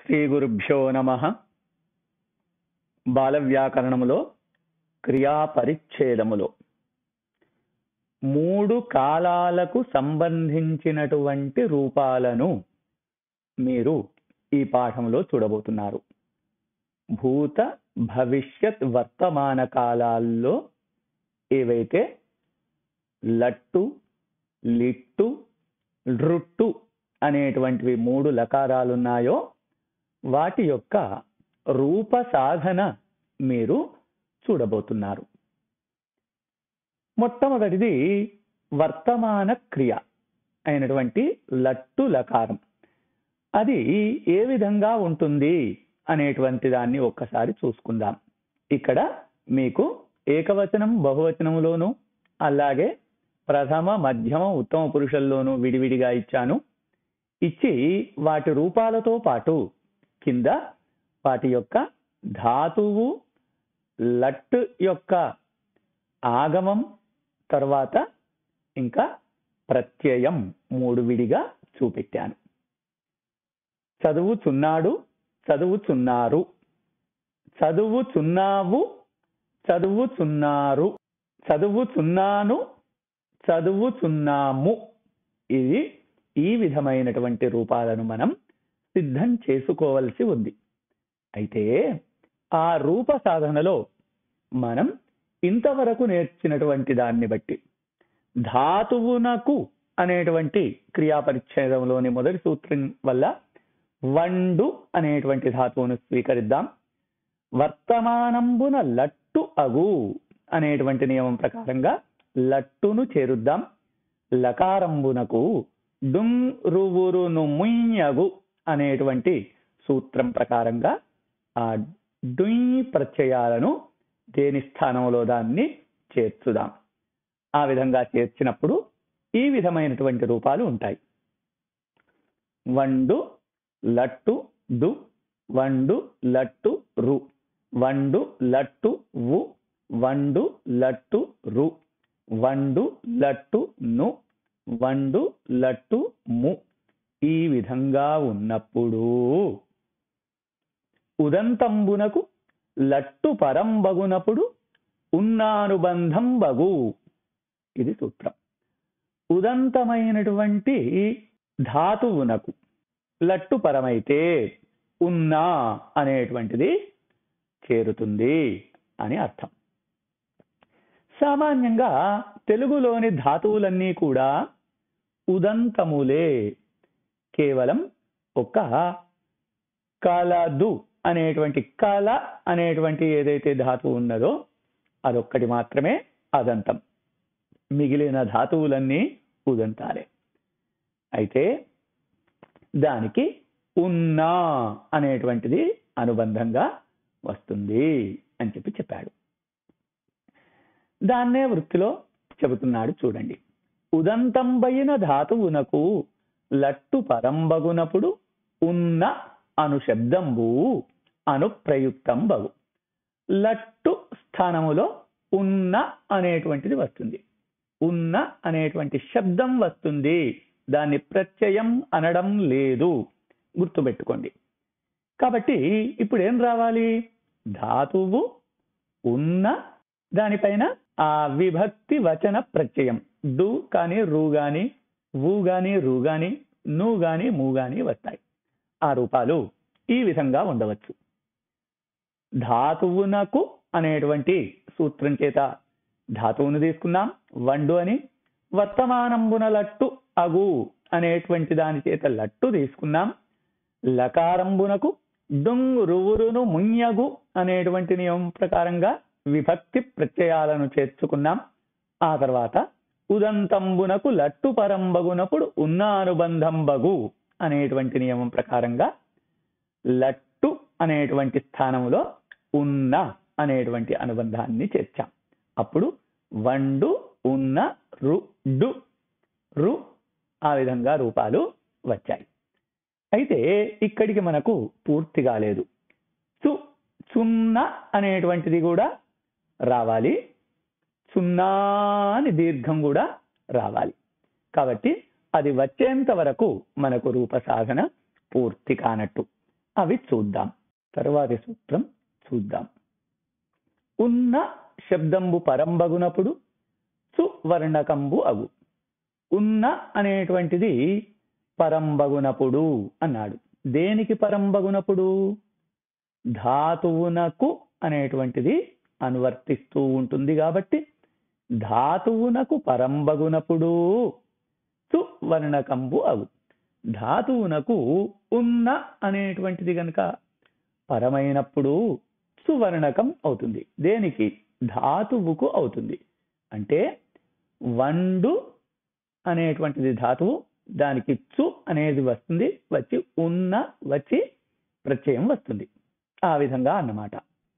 శ్రీ గురుభ్యో నమ బాల వ్యాకరణములో క్రియాపరిచ్ఛేదములో మూడు కాలాలకు సంబంధించినటువంటి రూపాలను మీరు ఈ పాఠంలో చూడబోతున్నారు భూత భవిష్యత్ వర్తమాన కాలాల్లో ఏవైతే లట్టు లిట్టు రుట్టు అనేటువంటివి మూడు లకారాలున్నాయో వాటి యొక్క రూప సాధన మీరు చూడబోతున్నారు మొట్టమొదటిది వర్తమాన క్రియ అయినటువంటి లట్టు లకారం అది ఏ విధంగా ఉంటుంది అనేటువంటి దాన్ని ఒక్కసారి చూసుకుందాం ఇక్కడ మీకు ఏకవచనం బహువచనములోను అలాగే ప్రథమ మధ్యమ ఉత్తమ పురుషుల్లోనూ విడివిడిగా ఇచ్చాను ఇచ్చి వాటి రూపాలతో పాటు కింద వాటి యొక్క ధాతువు లట్ యొక్క ఆగమం తర్వాత ఇంకా ప్రత్యయం మూడు విడిగా చూపెట్టాను చదువుచున్నాడు చదువుచున్నారు చదువుచున్నావు చదువుచున్నారు చదువుచున్నాను చదువుచున్నాము ఇది ఈ విధమైనటువంటి రూపాలను మనం సిద్ధం చేసుకోవలసి ఉంది అయితే ఆ రూప సాధనలో మనం ఇంతవరకు నేర్చినటువంటి దాన్ని బట్టి ధాతువునకు అనేటువంటి క్రియాపరిచ్ఛేదంలోని మొదటి సూత్రం వల్ల వండు అనేటువంటి ధాతువును స్వీకరిద్దాం వర్తమానంబున లట్టు అగు అనేటువంటి నియమం ప్రకారంగా లట్టును చేరుద్దాం లకారంబునకు డుంగ్ రువురును ముయ్యగు అనేటువంటి సూత్రం ప్రకారంగా ఆ డుయ్ ప్రత్యయాలను దేని స్థానంలో దాన్ని చేర్చుదాం ఆ విధంగా చేర్చినప్పుడు ఈ విధమైనటువంటి రూపాలు ఉంటాయి వండు లట్టు డు వండు లట్టు రు వండు లట్టు వు వండు లట్టు రు వండు లట్టు ను వండు లట్టు ము ఈ విధంగా ఉన్నప్పుడు ఉదంతంబునకు లట్టు పరంబగునప్పుడు ఉన్నానుబంధం బగు ఇది సూత్రం ఉదంతమైనటువంటి ధాతువునకు లట్టు పరమైతే ఉన్నా అనేటువంటిది చేరుతుంది అని అర్థం సామాన్యంగా తెలుగులోని ధాతువులన్నీ కూడా ఉదంతములే కేవలం ఒక కలదు అనేటువంటి కల అనేటువంటి ఏదైతే ధాతువు ఉన్నదో అదొక్కటి మాత్రమే అదంతం మిగిలిన ధాతువులన్నీ ఉదంతాలే అయితే దానికి ఉన్నా అనేటువంటిది అనుబంధంగా వస్తుంది అని చెప్పి చెప్పాడు దాన్నే వృత్తిలో చెబుతున్నాడు చూడండి ఉదంతంబైన ధాతువునకు లట్టు పరంబగునప్పుడు ఉన్న అను శబ్దంబు అనుప్రయుక్తం బగు లట్టు స్థానములో ఉన్న అనేటువంటిది వస్తుంది ఉన్న అనేటువంటి శబ్దం వస్తుంది దాన్ని ప్రత్యయం అనడం లేదు గుర్తుపెట్టుకోండి కాబట్టి ఇప్పుడు ఏం రావాలి ధాతువు ఉన్న దానిపైన ఆ విభక్తి వచన ప్రత్యయం డు కానీ రు గాని వు గాని రు గాని ను గాని ము గాని వస్తాయి ఆ రూపాలు ఈ విధంగా ఉండవచ్చు ధాతువునకు అనేటువంటి సూత్రం చేత ధాతువును తీసుకున్నాం వండు అని వర్తమానంబున లట్టు అగు అనేటువంటి దాని చేత లట్టు తీసుకున్నాం లకారంబునకు డుంగ్ రువురును ముయ్యగు అనేటువంటి నియమం ప్రకారంగా విభక్తి ప్రత్యయాలను చేర్చుకున్నాం ఆ తర్వాత ఉదంతంబునకు లట్టు పరంబగునప్పుడు ఉన్న అనుబంధం బగు అనేటువంటి నియమం ప్రకారంగా లట్టు అనేటువంటి స్థానంలో ఉన్న అనేటువంటి అనుబంధాన్ని చేర్చాం అప్పుడు వండు ఉన్న రు డు రు ఆ విధంగా రూపాలు వచ్చాయి అయితే ఇక్కడికి మనకు పూర్తి కాలేదు చు చున్న అనేటువంటిది కూడా రావాలి సున్నా అని దీర్ఘం కూడా రావాలి కాబట్టి అది వచ్చేంత వరకు మనకు రూప సాధన పూర్తి కానట్టు అవి చూద్దాం తరువాతి సూత్రం చూద్దాం ఉన్న శబ్దంబు పరంబగునప్పుడు సువర్ణకంబు అగు ఉన్న అనేటువంటిది పరంబగునప్పుడు అన్నాడు దేనికి పరంబగునప్పుడు ధాతువునకు అనేటువంటిది అనువర్తిస్తూ ఉంటుంది కాబట్టి ధాతువునకు పరంబగునప్పుడు సువర్ణకంబు అగు ధాతువునకు ఉన్న అనేటువంటిది గనక పరమైనప్పుడు సువర్ణకం అవుతుంది దేనికి ధాతువుకు అవుతుంది అంటే వండు అనేటువంటిది ధాతువు దానికి చు అనేది వస్తుంది వచ్చి ఉన్న వచ్చి ప్రత్యయం వస్తుంది ఆ విధంగా అన్నమాట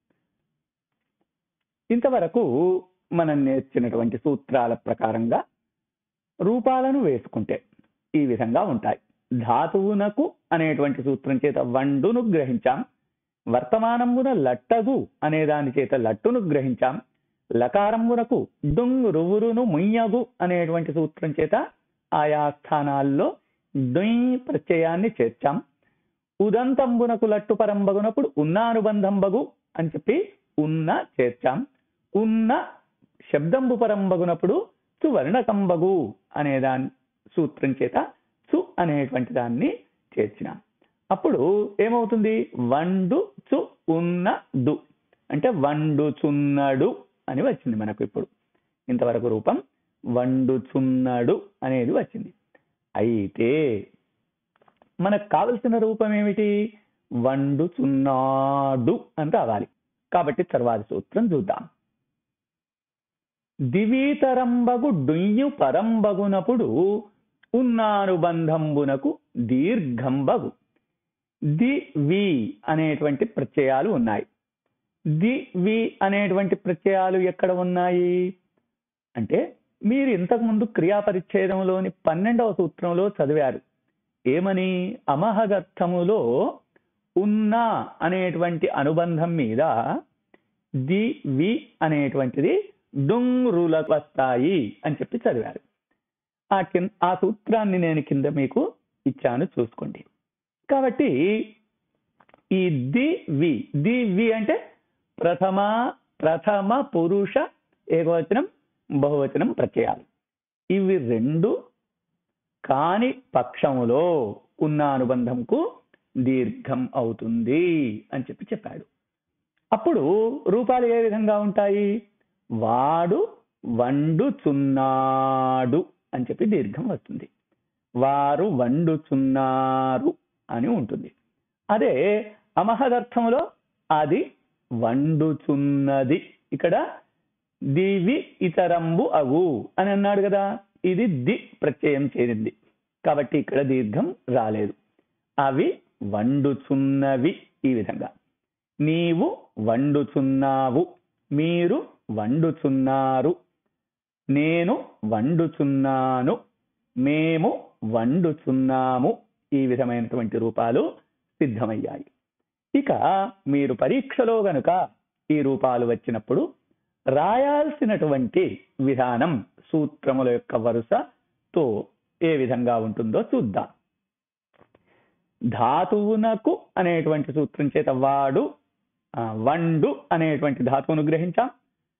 ఇంతవరకు మనం నేర్చినటువంటి సూత్రాల ప్రకారంగా రూపాలను వేసుకుంటే ఈ విధంగా ఉంటాయి ధాతువునకు అనేటువంటి సూత్రం చేత వండును గ్రహించాం వర్తమానమున లట్టగు అనే దాని చేత లట్టును గ్రహించాం లకారమునకు డుంగ్ రువురును ముయ్యగు అనేటువంటి సూత్రం చేత ఆయా స్థానాల్లో డొయ్ ప్రత్యయాన్ని చేర్చాం ఉదంతంబునకు లట్టు పరంబగునప్పుడు ఉన్నానుబంధంబగు అని చెప్పి ఉన్న చేర్చాం ఉన్న శబ్దంబు పరంబగునప్పుడు సువర్ణకంబగు అనే దాని సూత్రం చేత సు అనేటువంటి దాన్ని చేర్చినాం అప్పుడు ఏమవుతుంది వండు చు ఉన్న డు అంటే వండుచున్నడు అని వచ్చింది మనకు ఇప్పుడు ఇంతవరకు రూపం వండుచున్నడు అనేది వచ్చింది అయితే మనకు కావలసిన రూపం ఏమిటి వండుచున్నాడు అని రావాలి కాబట్టి తర్వాతి సూత్రం చూద్దాం దివీతరంబగు డుయ్యు పరంబగునప్పుడు ఉన్నానుబంధంబునకు దీర్ఘంబగు ది వి అనేటువంటి ప్రత్యయాలు ఉన్నాయి ది వి అనేటువంటి ప్రత్యయాలు ఎక్కడ ఉన్నాయి అంటే మీరు ఇంతకుముందు క్రియాపరిచ్ఛేదంలోని పన్నెండవ సూత్రంలో చదివారు ఏమని అమహగర్థములో ఉన్న అనేటువంటి అనుబంధం మీద ది వి అనేటువంటిది డుంగ్రులకు వస్తాయి అని చెప్పి చదివారు ఆ కింద ఆ సూత్రాన్ని నేను కింద మీకు ఇచ్చాను చూసుకోండి కాబట్టి ఈ ది వి ది వి అంటే ప్రథమ ప్రథమ పురుష ఏకవచనం బహువచనం ప్రత్యయాలు ఇవి రెండు కాని పక్షములో ఉన్న అనుబంధంకు దీర్ఘం అవుతుంది అని చెప్పి చెప్పాడు అప్పుడు రూపాలు ఏ విధంగా ఉంటాయి వాడు వండుచున్నాడు అని చెప్పి దీర్ఘం వస్తుంది వారు వండుచున్నారు అని ఉంటుంది అదే అమహదర్థంలో అది వండుచున్నది ఇక్కడ దివి ఇతరంబు అగు అని అన్నాడు కదా ఇది ది ప్రత్యయం చేరింది కాబట్టి ఇక్కడ దీర్ఘం రాలేదు అవి వండుచున్నవి ఈ విధంగా నీవు వండుచున్నావు మీరు వండుచున్నారు నేను వండుచున్నాను మేము వండుచున్నాము ఈ విధమైనటువంటి రూపాలు సిద్ధమయ్యాయి ఇక మీరు పరీక్షలో గనుక ఈ రూపాలు వచ్చినప్పుడు రాయాల్సినటువంటి విధానం సూత్రముల యొక్క వరుసతో ఏ విధంగా ఉంటుందో చూద్దాం ధాతువునకు అనేటువంటి సూత్రం చేత వాడు ఆ, వండు అనేటువంటి ధాతువును గ్రహించాం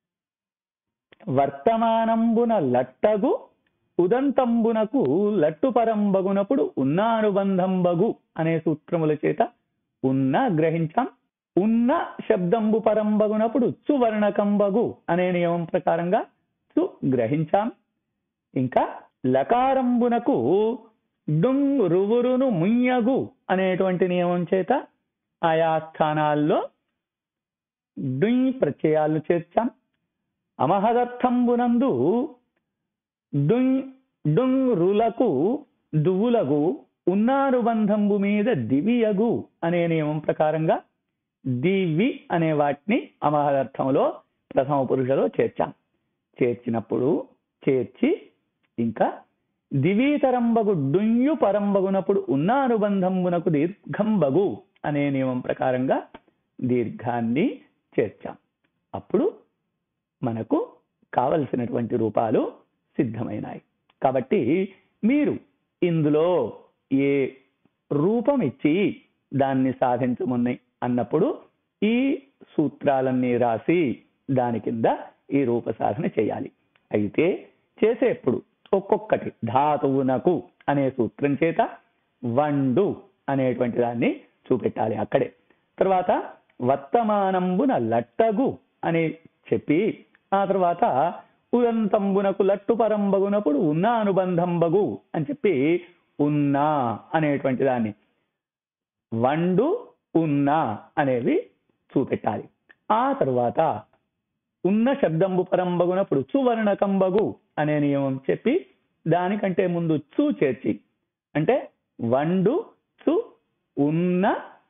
వర్తమానంబున లట్టగు ఉదంతంబునకు లట్టు పరంబగునప్పుడు ఉన్నానుబంధంబగు అనే సూత్రముల చేత ఉన్న గ్రహించాం ఉన్న శబ్దంబు పరంబగునప్పుడు సువర్ణకంబగు అనే నియమం ప్రకారంగా సు గ్రహించాం ఇంకా లకారంబునకు డుంగ్ రువురును ముయ్యగు అనేటువంటి నియమం చేత ఆయా స్థానాల్లో డుంగ్ ప్రత్యయాలను చేర్చాం అమహదర్థంబునందు డుంగ్ డుంగ్ రులకు దువులగు ఉన్నానుబంధంబు మీద దివియగు అనే నియమం ప్రకారంగా దివి అనే వాటిని అమహదర్థంలో ప్రథమ పురుషలో చేర్చాం చేర్చినప్పుడు చేర్చి ఇంకా దివీతరంబగు డుంయు పరంబగునప్పుడు ఉన్నానుబంధంబునకు దీర్ఘంబగు అనే నియమం ప్రకారంగా దీర్ఘాన్ని చేర్చాం అప్పుడు మనకు కావలసినటువంటి రూపాలు సిద్ధమైనాయి కాబట్టి మీరు ఇందులో ఏ రూపం ఇచ్చి దాన్ని సాధించమున్నాయి అన్నప్పుడు ఈ సూత్రాలన్నీ రాసి దాని కింద ఈ రూప సాధన చేయాలి అయితే చేసేప్పుడు ఒక్కొక్కటి ధాతువునకు అనే సూత్రం చేత వండు అనేటువంటి దాన్ని చూపెట్టాలి అక్కడే తర్వాత వర్తమానంబున లట్టగు అని చెప్పి ఆ తర్వాత ఉదంతంబునకు లట్టు పరంబగునప్పుడు ఉన్న అనుబంధంబగు అని చెప్పి ఉన్నా అనేటువంటి దాన్ని వండు ఉన్నా అనేవి చూపెట్టాలి ఆ తరువాత ఉన్న శబ్దంబు పరంబగునప్పుడు చువర్ణకంబగు అనే నియమం చెప్పి దానికంటే ముందు చు చేర్చి అంటే వండు చు ఉన్న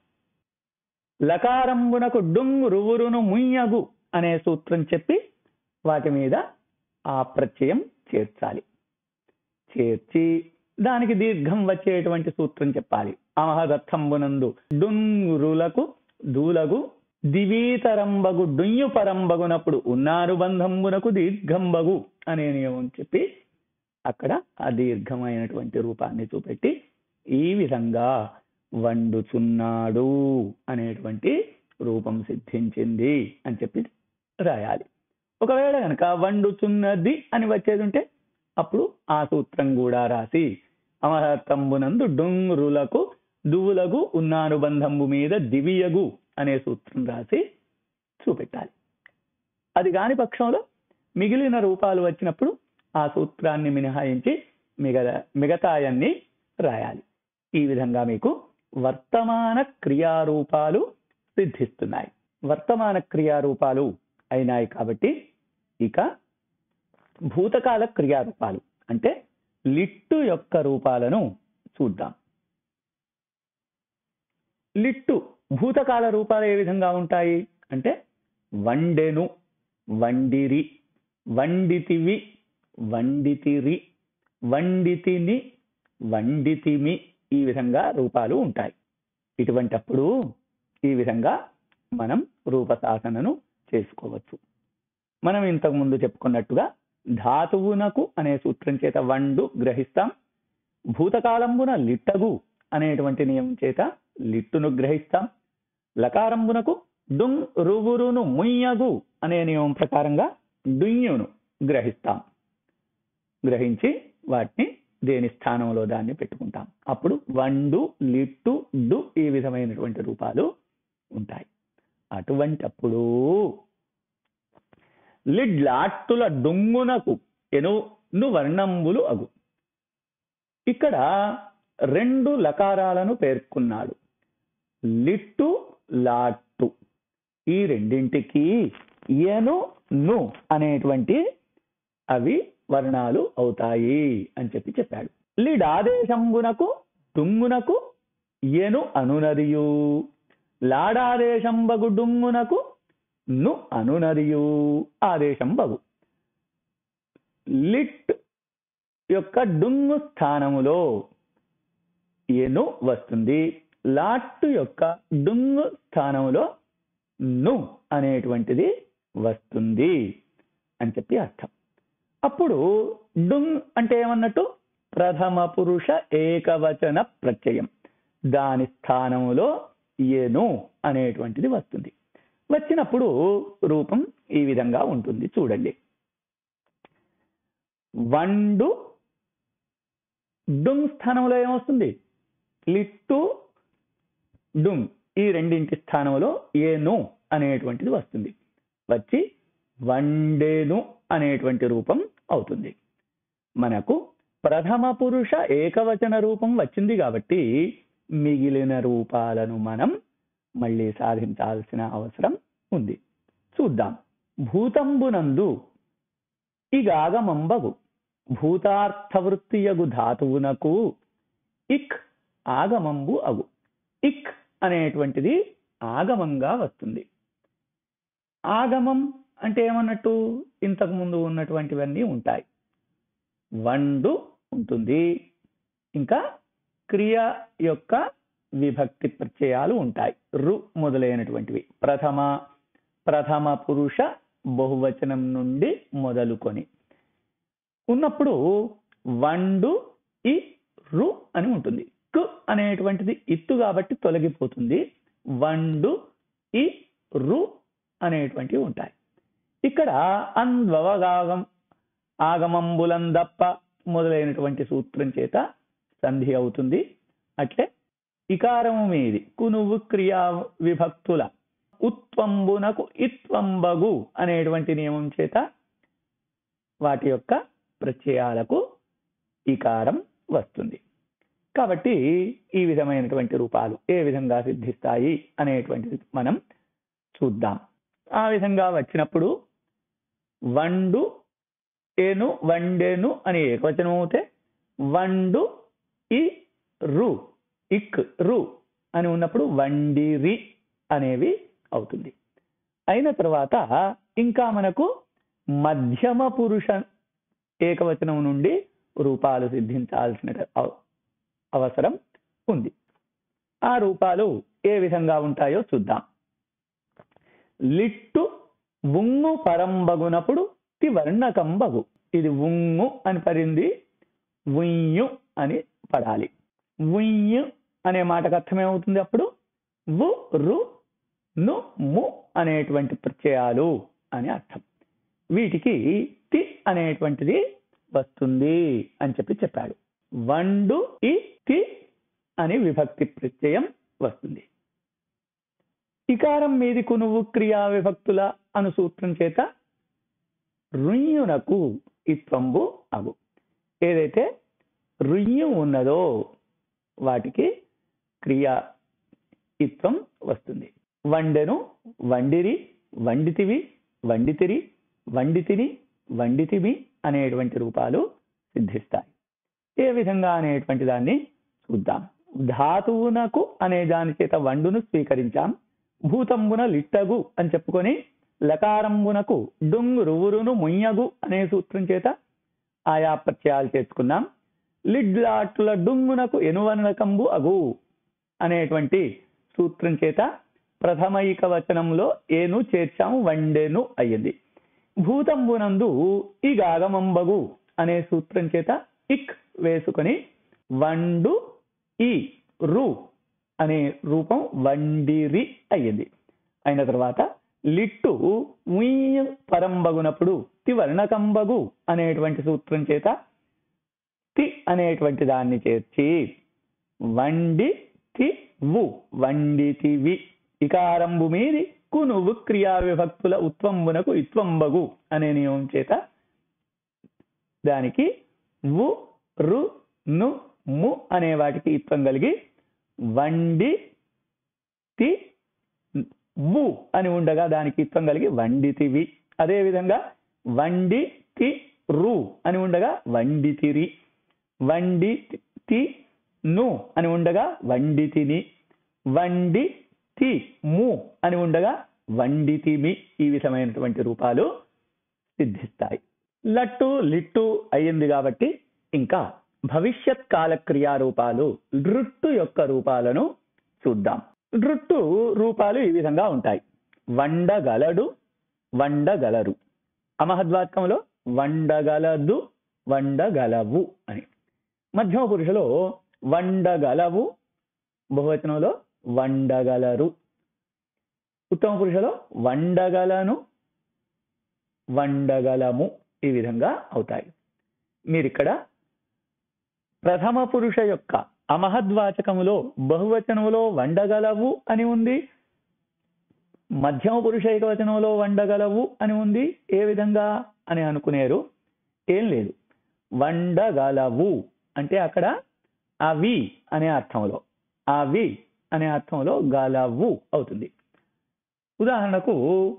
లకారంబునకు డుంగు రువురును ముయ్యగు అనే సూత్రం చెప్పి వాటి మీద ఆ ప్రత్యయం చేర్చాలి చేర్చి దానికి దీర్ఘం వచ్చేటువంటి సూత్రం చెప్పాలి అమహదత్తంబునందు డుంగురులకు దూలగు దివీతరంబగు డుంయు పరంబగునప్పుడు ఉన్నానుబంధంబునకు దీర్ఘంబగు అనే నియమం చెప్పి అక్కడ ఆ దీర్ఘమైనటువంటి రూపాన్ని చూపెట్టి ఈ విధంగా వండుచున్నాడు అనేటువంటి రూపం సిద్ధించింది అని చెప్పి రాయాలి ఒకవేళ కనుక వండుచున్నది అని వచ్చేది ఉంటే అప్పుడు ఆ సూత్రం కూడా రాసి అమరత్తంబునందు డుంగురులకు దువులగు ఉన్నానుబంధంబు మీద దివియగు అనే సూత్రం రాసి చూపెట్టాలి అది కాని పక్షంలో మిగిలిన రూపాలు వచ్చినప్పుడు ఆ సూత్రాన్ని మినహాయించి మిగతా మిగతాయన్ని రాయాలి ఈ విధంగా మీకు వర్తమాన క్రియారూపాలు సిద్ధిస్తున్నాయి వర్తమాన క్రియారూపాలు అయినాయి కాబట్టి ఇక భూతకాల క్రియారూపాలు అంటే లిట్టు యొక్క రూపాలను చూద్దాం లిట్టు భూతకాల రూపాలు ఏ విధంగా ఉంటాయి అంటే వండెను వండిరి వండితివి వండితిరి వండితిని వండితిమి ఈ విధంగా రూపాలు ఉంటాయి ఇటువంటప్పుడు ఈ విధంగా మనం రూపశాసనను చేసుకోవచ్చు మనం ఇంతకు ముందు చెప్పుకున్నట్టుగా ధాతువునకు అనే సూత్రం చేత వండు గ్రహిస్తాం భూతకాలంబున లిట్టగు అనేటువంటి నియమం చేత లిట్టును గ్రహిస్తాం లకారంబునకు డుంగ్ రువురును ముయ్యగు అనే నియమం ప్రకారంగా డుయ్యును గ్రహిస్తాం గ్రహించి వాటిని దేని స్థానంలో దాన్ని పెట్టుకుంటాం అప్పుడు వండు లిట్టు డు ఈ విధమైనటువంటి రూపాలు ఉంటాయి అటువంటప్పుడు లిడ్లాట్టుల డుంగునకు ఎను వర్ణంబులు అగు ఇక్కడ రెండు లకారాలను పేర్కొన్నాడు లిట్టు లాట్టు ఈ రెండింటికి ఎను ను అనేటువంటి అవి వర్ణాలు అవుతాయి అని చెప్పి చెప్పాడు లిడ్ ఆదేశంబునకు డుంగునకు ఎను అనునదియు లాడాదేశంబగు డుంగునకు ను అనునదియు ఆదేశం బగు లిట్ యొక్క డుంగు స్థానములో ఎను వస్తుంది లాట్టు యొక్క డుంగు స్థానములో ను అనేటువంటిది వస్తుంది అని చెప్పి అర్థం అప్పుడు డుంగ్ అంటే ఏమన్నట్టు ప్రథమ పురుష ఏకవచన ప్రత్యయం దాని స్థానములో ఏను అనేటువంటిది వస్తుంది వచ్చినప్పుడు రూపం ఈ విధంగా ఉంటుంది చూడండి వండు డుంగ్ స్థానంలో ఏమొస్తుంది లిట్టు డుంగ్ ఈ రెండింటి స్థానంలో ఏను అనేటువంటిది వస్తుంది వచ్చి వండేను అనేటువంటి రూపం అవుతుంది మనకు ప్రథమ పురుష ఏకవచన రూపం వచ్చింది కాబట్టి మిగిలిన రూపాలను మనం మళ్ళీ సాధించాల్సిన అవసరం ఉంది చూద్దాం భూతంబునందు ఇగాగమంబగు భూతార్థవృత్తియగు ధాతువునకు ఇక్ ఆగమంబు అగు ఇక్ అనేటువంటిది ఆగమంగా వస్తుంది ఆగమం అంటే ఏమన్నట్టు ఇంతకు ముందు ఉన్నటువంటివన్నీ ఉంటాయి వండు ఉంటుంది ఇంకా క్రియ యొక్క విభక్తి ప్రత్యయాలు ఉంటాయి రు మొదలైనటువంటివి ప్రథమ ప్రథమ పురుష బహువచనం నుండి మొదలుకొని ఉన్నప్పుడు వండు ఇ రు అని ఉంటుంది క్ అనేటువంటిది ఇత్తు కాబట్టి తొలగిపోతుంది వండు ఇ రు అనేటువంటివి ఉంటాయి ఇక్కడ అన్వవగాగం ఆగమంబులందప్ప మొదలైనటువంటి సూత్రం చేత సంధి అవుతుంది అట్లే ఇకారము మీది కునువు క్రియా విభక్తుల ఉత్వంబునకు ఇత్వంబగు అనేటువంటి నియమం చేత వాటి యొక్క ప్రత్యయాలకు ఇకారం వస్తుంది కాబట్టి ఈ విధమైనటువంటి రూపాలు ఏ విధంగా సిద్ధిస్తాయి అనేటువంటిది మనం చూద్దాం ఆ విధంగా వచ్చినప్పుడు వండు ఏను వండేను అని ఏకవచనం అవుతే వండు ఇ రు ఇక్ రు అని ఉన్నప్పుడు వండిరి అనేవి అవుతుంది అయిన తర్వాత ఇంకా మనకు మధ్యమ పురుష ఏకవచనం నుండి రూపాలు సిద్ధించాల్సిన అవ- అవసరం ఉంది ఆ రూపాలు ఏ విధంగా ఉంటాయో చూద్దాం లిట్టు ఉంగు పరంబగునప్పుడు వర్ణకంబగు ఇది ఉంగు అని పడింది ఉయ్యు అని పడాలి ఉయ్యు అనే మాటకు అర్థమేమవుతుంది అప్పుడు వు రు ను ము అనేటువంటి ప్రత్యయాలు అని అర్థం వీటికి తి అనేటువంటిది వస్తుంది అని చెప్పి చెప్పాడు వండు ఇ తి అని విభక్తి ప్రత్యయం వస్తుంది ఇకారం మీది కునువు క్రియా విభక్తుల అను సూత్రం చేత రుయ్యునకు ఇత్వంబు అగు ఏదైతే రుయ్యం ఉన్నదో వాటికి క్రియా ఇత్వం వస్తుంది వండెను వండిరి వండితివి వండితిరి వండితిని వండితివి అనేటువంటి రూపాలు సిద్ధిస్తాయి ఏ విధంగా అనేటువంటి దాన్ని చూద్దాం ధాతువునకు అనే దాని చేత వండును స్వీకరించాం భూతంబున లిట్టగు అని చెప్పుకొని లకారంబునకు డుంగు రువురును ముయ్యగు అనే సూత్రం చేత ఆయా ప్రత్యయాలు చేర్చుకున్నాం లిడ్లాట్ల డుంగునకు ఎనువనకంబు అగు అనేటువంటి సూత్రం చేత ప్రథమైక వచనంలో ఏను చేర్చాము వండేను అయ్యింది భూతంబునందు ఈ గాగమంబగు అనే సూత్రం చేత ఇక్ వేసుకొని వండు ఈ రు అనే రూపం వండిరి అయ్యింది అయిన తర్వాత లిట్టు ఉయ్య పరంబగునప్పుడు తివర్ణకంబగు అనేటువంటి సూత్రం చేత తి అనేటువంటి దాన్ని చేర్చి వండి తి వు వండితివి ఇకారంబు మీది కునువు క్రియా విభక్తుల ఉత్వంబునకు ఇత్వంబగు అనే నియమం చేత దానికి వు రు ను ము అనే వాటికి ఇత్వం కలిగి వండి తి వు అని ఉండగా దానికి ఇత్వం కలిగి వండితివి అదే విధంగా వండి తి రు అని ఉండగా వండితిరి వండి తి ను అని ఉండగా వండితిని వండి తి ము అని ఉండగా వండితిమి ఈ విధమైనటువంటి రూపాలు సిద్ధిస్తాయి లట్టు లిట్టు అయ్యింది కాబట్టి ఇంకా భవిష్యత్ కాల క్రియారూపాలు డ్రుట్టు యొక్క రూపాలను చూద్దాం డ్రుట్టు రూపాలు ఈ విధంగా ఉంటాయి వండగలడు వండగలరు అమహద్వాక్యంలో వండగలదు వండగలవు అని మధ్యమ పురుషులో వండగలవు బహువచనంలో వండగలరు ఉత్తమ పురుషులో వండగలను వండగలము ఈ విధంగా అవుతాయి మీరిక్కడ ప్రథమ పురుష యొక్క అమహద్వాచకములో బహువచనములో వండగలవు అని ఉంది మధ్యమ పురుష ఏకవచనంలో వండగలవు అని ఉంది ఏ విధంగా అని అనుకునేరు ఏం లేదు వండగలవు అంటే అక్కడ అవి అనే అర్థంలో అవి అనే అర్థంలో గలవు అవుతుంది ఉదాహరణకు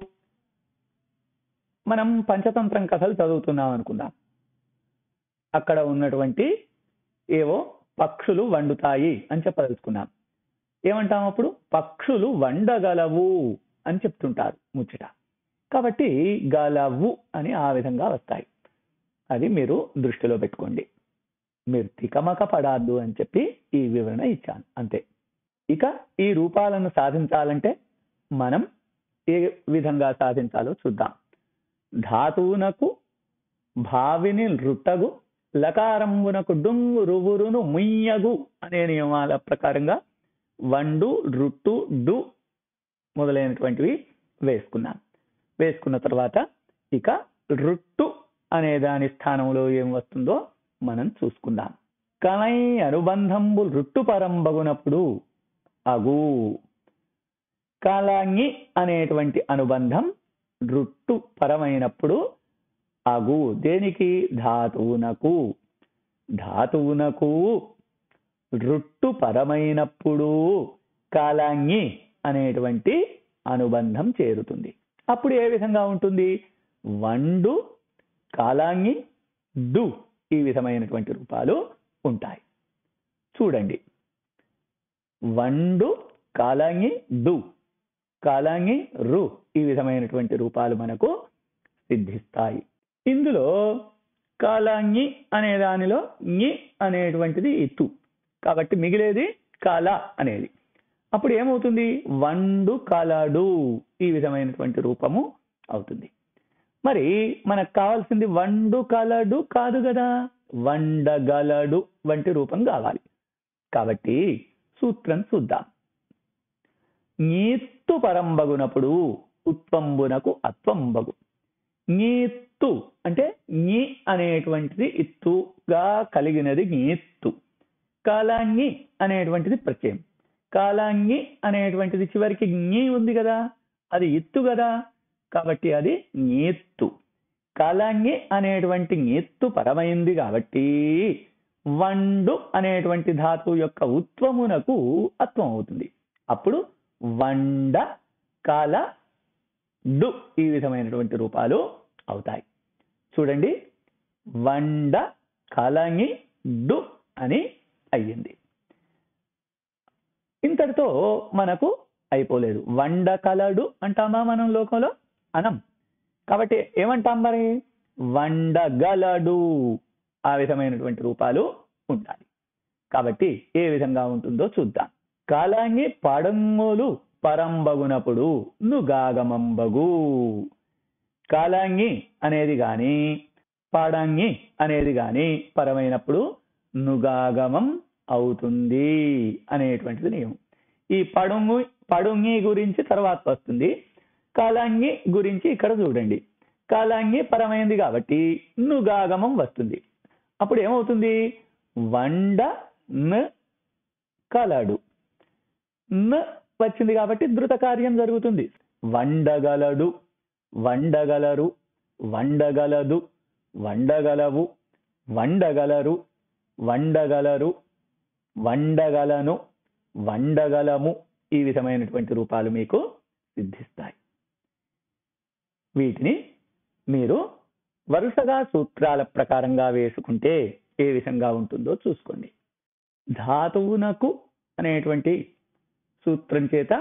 మనం పంచతంత్రం కథలు చదువుతున్నాం అనుకుందాం అక్కడ ఉన్నటువంటి ఏవో పక్షులు వండుతాయి అని చెప్పదలుచుకున్నాం ఏమంటాం అప్పుడు పక్షులు వండగలవు అని చెప్తుంటారు ముచ్చట కాబట్టి గలవు అని ఆ విధంగా వస్తాయి అది మీరు దృష్టిలో పెట్టుకోండి మీరు తికమక పడాద్దు అని చెప్పి ఈ వివరణ ఇచ్చాను అంతే ఇక ఈ రూపాలను సాధించాలంటే మనం ఏ విధంగా సాధించాలో చూద్దాం ధాతువునకు భావిని రుట్టగు లకారంబునకు డుంగు రువురును ముయ్యగు అనే నియమాల ప్రకారంగా వండు రుట్టు డు మొదలైనటువంటివి వేసుకున్నాం వేసుకున్న తర్వాత ఇక రుట్టు అనే దాని స్థానంలో ఏం వస్తుందో మనం చూసుకుందాం కనై అనుబంధంబు రుట్టు పరంబగునప్పుడు అగు కాలాంగి అనేటువంటి అనుబంధం రుట్టు పరమైనప్పుడు అగు దేనికి ధాతువునకు ధాతువునకు రుట్టు పరమైనప్పుడు కాలాంగి అనేటువంటి అనుబంధం చేరుతుంది అప్పుడు ఏ విధంగా ఉంటుంది వండు కాలాంగి డు ఈ విధమైనటువంటి రూపాలు ఉంటాయి చూడండి వండు కాలాంగి డు కాలాంగి రు ఈ విధమైనటువంటి రూపాలు మనకు సిద్ధిస్తాయి ఇందులో కాలాంగి అనే దానిలో ని అనేటువంటిది ఇత్తు కాబట్టి మిగిలేది కాల అనేది అప్పుడు ఏమవుతుంది వండు కలడు ఈ విధమైనటువంటి రూపము అవుతుంది మరి మనకు కావాల్సింది వండు కలడు కాదు కదా వండగలడు వంటి రూపం కావాలి కాబట్టి సూత్రం చూద్దాం నీత్తు పరంబగునప్పుడు ఉత్వంబునకు అత్వంబగు నీత్తు అంటే నీ అనేటువంటిది ఇత్తుగా కలిగినది నీత్తు కాలాంగి అనేటువంటిది ప్రత్యయం కాలాంగి అనేటువంటిది చివరికి నీ ఉంది కదా అది ఇత్తు కదా కాబట్టి అది నీత్తు కాలాంగి అనేటువంటి నీత్తు పరమైంది కాబట్టి వండు అనేటువంటి ధాతువు యొక్క ఉత్వమునకు అత్వం అవుతుంది అప్పుడు వండ కాల డు ఈ విధమైనటువంటి రూపాలు అవుతాయి చూడండి వండ కాలాంగి డు అని అయ్యింది ఇంతటితో మనకు అయిపోలేదు వండ కలడు అంటామా మనం లోకంలో అనం కాబట్టి ఏమంటాం మరి వండగలడు ఆ విధమైనటువంటి రూపాలు ఉండాలి కాబట్టి ఏ విధంగా ఉంటుందో చూద్దాం కాలాంగి పడంగులు పరంబగునప్పుడు నుగాగమంబగు కాలాంగి అనేది గాని పాడాంగి అనేది గాని పరమైనప్పుడు నుగాగమం అవుతుంది అనేటువంటిది నియమం ఈ పడుంగు పడుంగి గురించి తర్వాత వస్తుంది కాలాంగి గురించి ఇక్కడ చూడండి కాలాంగి పరమైంది కాబట్టి నుగాగమం వస్తుంది అప్పుడు ఏమవుతుంది వండ న కలడు న వచ్చింది కాబట్టి ధృత కార్యం జరుగుతుంది వండగలడు వండగలరు వండగలదు వండగలవు వండగలరు వండగలరు వండగలను వండగలము ఈ విధమైనటువంటి రూపాలు మీకు సిద్ధిస్తాయి వీటిని మీరు వరుసగా సూత్రాల ప్రకారంగా వేసుకుంటే ఏ విధంగా ఉంటుందో చూసుకోండి ధాతువునకు అనేటువంటి సూత్రం చేత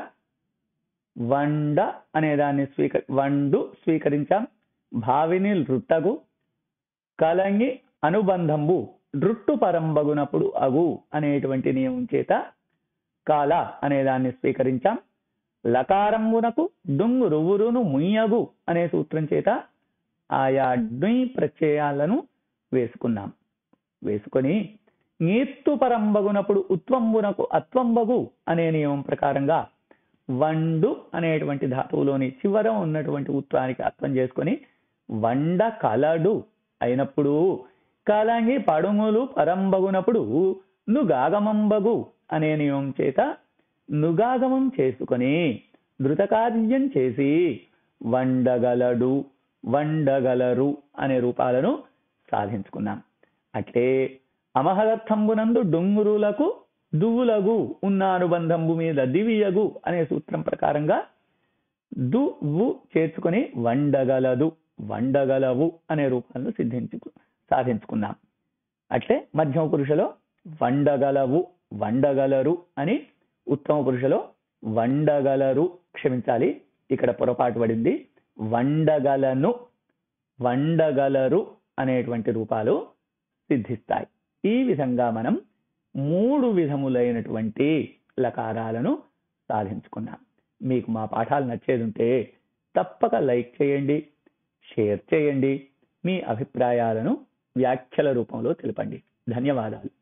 వండ అనే దాన్ని స్వీకరి వండు స్వీకరించాం భావిని రుట్టగు కలంగి అనుబంధంబు రుట్టు పరంబగునప్పుడు అగు అనేటువంటి నియమం చేత కాల అనే దాన్ని స్వీకరించాం లకారంబునకు డుంగు రువురును ముయ్యగు అనే సూత్రం చేత ఆయా డ్వి ప్రత్యయాలను వేసుకున్నాం వేసుకొని నీత్తు పరంబగునప్పుడు ఉత్వంబునకు అత్వంబగు అనే నియమం ప్రకారంగా వండు అనేటువంటి ధాతువులోని చివర ఉన్నటువంటి ఉత్వానికి అత్వం చేసుకొని వండ కలడు అయినప్పుడు కాలాంగి పడుములు పరంబగునప్పుడు నుగాగమంబగు అనే నియమం చేత నుగాగమం చేసుకొని ధృతకార్యం చేసి వండగలడు వండగలరు అనే రూపాలను సాధించుకున్నాం అట్లే అమహదర్థంబునందు డొంగురులకు దువ్వులగు ఉన్న అనుబంధంబు మీద దివియగు అనే సూత్రం ప్రకారంగా దువ్వు చేర్చుకొని వండగలదు వండగలవు అనే రూపాలను సిద్ధించు సాధించుకున్నాం అట్లే మధ్యమ పురుషలో వండగలవు వండగలరు అని ఉత్తమ పురుషలో వండగలరు క్షమించాలి ఇక్కడ పొరపాటు పడింది వండగలను వండగలరు అనేటువంటి రూపాలు సిద్ధిస్తాయి ఈ విధంగా మనం మూడు విధములైనటువంటి లకారాలను సాధించుకున్నాం మీకు మా పాఠాలు నచ్చేది ఉంటే తప్పక లైక్ చేయండి షేర్ చేయండి మీ అభిప్రాయాలను వ్యాఖ్యల రూపంలో తెలపండి ధన్యవాదాలు